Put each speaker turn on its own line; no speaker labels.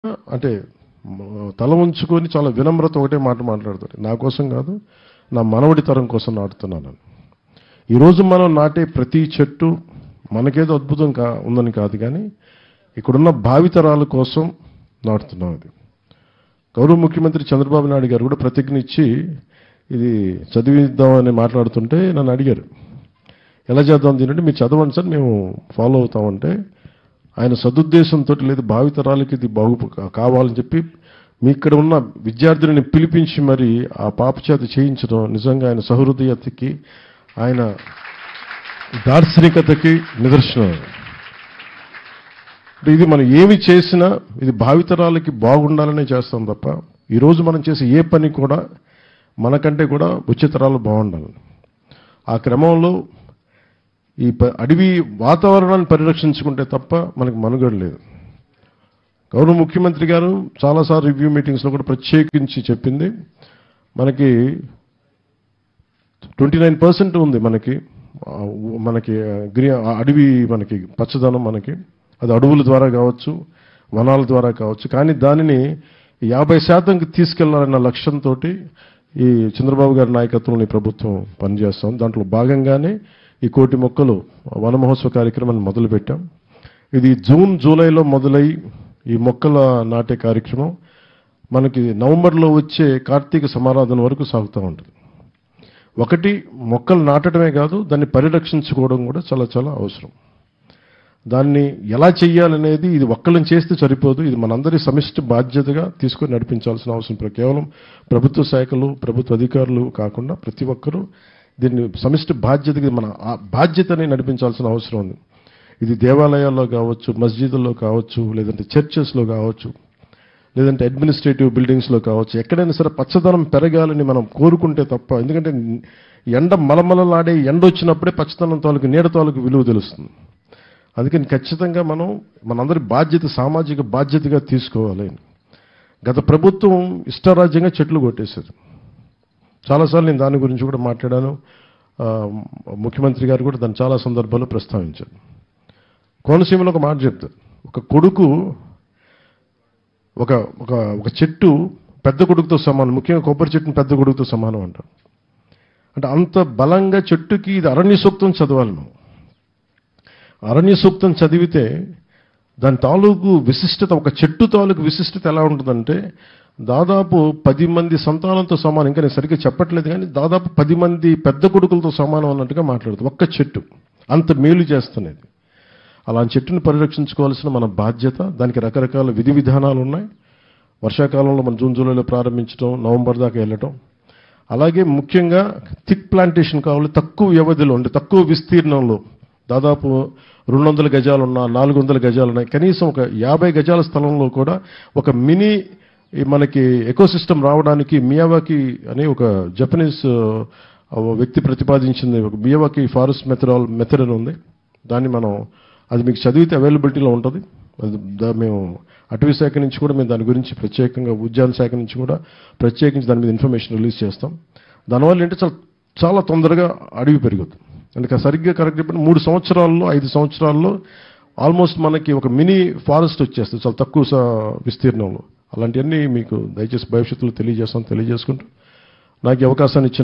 అంటే మ- తల ఉంచుకొని చాలా వినమ్రత ఒకటే మాట మాట్లాడతారు నా కోసం కాదు నా మనవడి తరం కోసం నాటుతున్నాను ఈరోజు మనం నాటే ప్రతి చెట్టు మనకేదో అద్భుతం కా ఉందని కాదు కానీ ఇక్కడున్న భావితరాల కోసం నాటుతున్నాం అది గౌరవ ముఖ్యమంత్రి చంద్రబాబు నాయుడు గారు కూడా ప్రతిజ్ఞ ఇచ్చి ఇది చదివిద్దామని మాట్లాడుతుంటే నన్ను అడిగారు ఎలా చేద్దాం దీనంటే మీరు చదవండి సార్ మేము ఫాలో అవుతామంటే ఆయన సదుద్దేశంతో లేదు భావితరాలకి ఇది బాగు కావాలని చెప్పి మీ ఇక్కడ ఉన్న విద్యార్థులని పిలిపించి మరి ఆ పాప చేత చేయించడం నిజంగా ఆయన సహృదయతకి ఆయన దార్శనికతకి నిదర్శనం అంటే ఇది మనం ఏమి చేసినా ఇది భావితరాలకి బాగుండాలనే చేస్తాం తప్ప ఈరోజు మనం చేసే ఏ పని కూడా మనకంటే కూడా వచ్చే తరాలు బాగుండాలి ఆ క్రమంలో ఈ ప- అడవి వాతావరణాన్ని పరిరక్షించుకుంటే తప్ప మనకు మనుగడ లేదు గౌరవ ముఖ్యమంత్రి గారు చాలాసార్లు రివ్యూ మీటింగ్స్లో కూడా ప్రత్యేకించి చెప్పింది మనకి ట్వంటీ నైన్ పర్సెంట్ ఉంది మనకి ఆ, మనకి గ్రీ ఆ అడవి మనకి పచ్చదనం మనకి అది అడవుల ద్వారా కావచ్చు వనాల ద్వారా కావచ్చు కానీ దానిని యాభై శాతంకి తీసుకెళ్లాలన్న లక్ష్యంతో ఈ చంద్రబాబు గారి నాయకత్వంలో ఈ ప్రభుత్వం పనిచేస్తాం దాంట్లో భాగంగానే ఈ కోటి మొక్కలు వన మహోత్సవ కార్యక్రమాన్ని మొదలుపెట్టాం ఇది జూన్ జూలైలో మొదలై ఈ మొక్కల నాటే కార్యక్రమం మనకి నవంబర్లో వచ్చే కార్తీక సమారాధన వరకు సాగుతూ ఉంటుంది ఒకటి మొక్కలు నాటడమే కాదు దాన్ని పరిరక్షించుకోవడం కూడా చాలా చాలా అవసరం దాన్ని ఎలా చెయ్యాలనేది ఇది ఒక్కళ్ళని చేస్తే సరిపోదు ఇది మనందరి సమిష్టి బాధ్యతగా తీసుకొని నడిపించాల్సిన అవసరం ప్ర- కేవలం ప్రభుత్వ శాఖలు ప్రభుత్వ అధికారులు కాకుండా ప్రతి ఒక్కరూ దీన్ని సమిష్టి బాధ్యతగా మన ఆ బాధ్యతని నడిపించాల్సిన అవసరం ఉంది ఇది దేవాలయాల్లో కావచ్చు మస్జిదుల్లో కావచ్చు లేదంటే చర్చెస్లో కావచ్చు లేదంటే అడ్మినిస్ట్రేటివ్ బిల్డింగ్స్లో కావచ్చు ఎక్కడైనా సరే పచ్చదనం పెరగాలని మనం కోరుకుంటే తప్ప ఎందుకంటే ఎండ మలమలలాడే ఎండ వచ్చినప్పుడే పచ్చదనం తాలూకు నీడ తాలూకు విలువ తెలుస్తుంది అందుకని ఖచ్చితంగా మనం మనందరి బాధ్యత సామాజిక బాధ్యతగా తీసుకోవాలి గత ప్రభుత్వం ఇష్టారాజ్యంగా చెట్లు కొట్టేశారు చాలాసార్లు నేను దాని గురించి కూడా మాట్లాడాను ఆ, ముఖ్యమంత్రి గారు కూడా దాన్ని చాలా సందర్భాల్లో ప్రస్తావించారు కోనసీమలో ఒక మాట చెప్తారు ఒక కొడుకు ఒక ఒక ఒక చెట్టు పెద్ద కొడుకుతో సమానం ముఖ్యంగా కొబ్బరి చెట్టుని పెద్ద కొడుకుతో సమానం అంటారు అంటే అంత బలంగా చెట్టుకి ఇది అరణ్య సూక్తం చదవాలి మనం అరణ్య సూక్తం చదివితే దాని తాలూకు విశిష్టత ఒక చెట్టు తాలూకు విశిష్టత ఎలా ఉంటుందంటే దాదాపు పది మంది సంతానంతో సమానం ఇంకా నేను సరిగ్గా చెప్పట్లేదు కానీ దాదాపు పది మంది పెద్ద కొడుకులతో సమానం అన్నట్టుగా మాట్లాడుతుంది ఒక్క చెట్టు అంత మేలు చేస్తున్నది అలాంటి చెట్టుని పరిరక్షించుకోవాల్సిన మన బాధ్యత దానికి రకరకాల విధి విధానాలు ఉన్నాయి వర్షాకాలంలో మనం జూన్ జూలైలో ప్రారంభించడం నవంబర్ దాకా వెళ్ళటం అలాగే ముఖ్యంగా థిక్ ప్లాంటేషన్ కావాలి తక్కువ వ్యవధిలో అంటే తక్కువ విస్తీర్ణంలో దాదాపు రెండు వందల గజాలు ఉన్న నాలుగు వందల గజాలు ఉన్నాయి కనీసం ఒక యాభై గజాల స్థలంలో కూడా ఒక మినీ ఈ మనకి ఎకోసిస్టమ్ రావడానికి మియావాకి అనే ఒక జపనీస్ ఆ, వ్యక్తి ప్రతిపాదించింది ఒక మియావాకి ఫారెస్ట్ మెథడాల్ మెథడ్ అని ఉంది దాన్ని మనం అది మీకు చదివితే అవైలబిలిటీలో ఉంటుంది అది దా- మేము అటవీ శాఖ నుంచి కూడా మేము దాని గురించి ప్రత్యేకంగా ఉద్యాన శాఖ నుంచి కూడా ప్రత్యేకించి దాని మీద ఇన్ఫర్మేషన్ రిలీజ్ చేస్తాం దానివల్ల ఏంటంటే చాలా చాలా తొందరగా అడవి పెరుగుతుంది అందుకే సరిగ్గా కరెక్ట్ చెప్పిన మూడు సంవత్సరాల్లో ఐదు సంవత్సరాల్లో ఆల్మోస్ట్ మనకి ఒక మినీ ఫారెస్ట్ వచ్చేస్తుంది చాలా తక్కువ స- విస్తీర్ణంలో అలాంటివన్నీ మీకు దయచేసి భవిష్యత్తులో తెలియజేస్తాను తెలియజేసుకుంటూ నాకు ఈ అవకాశాన్ని ఇచ్చిన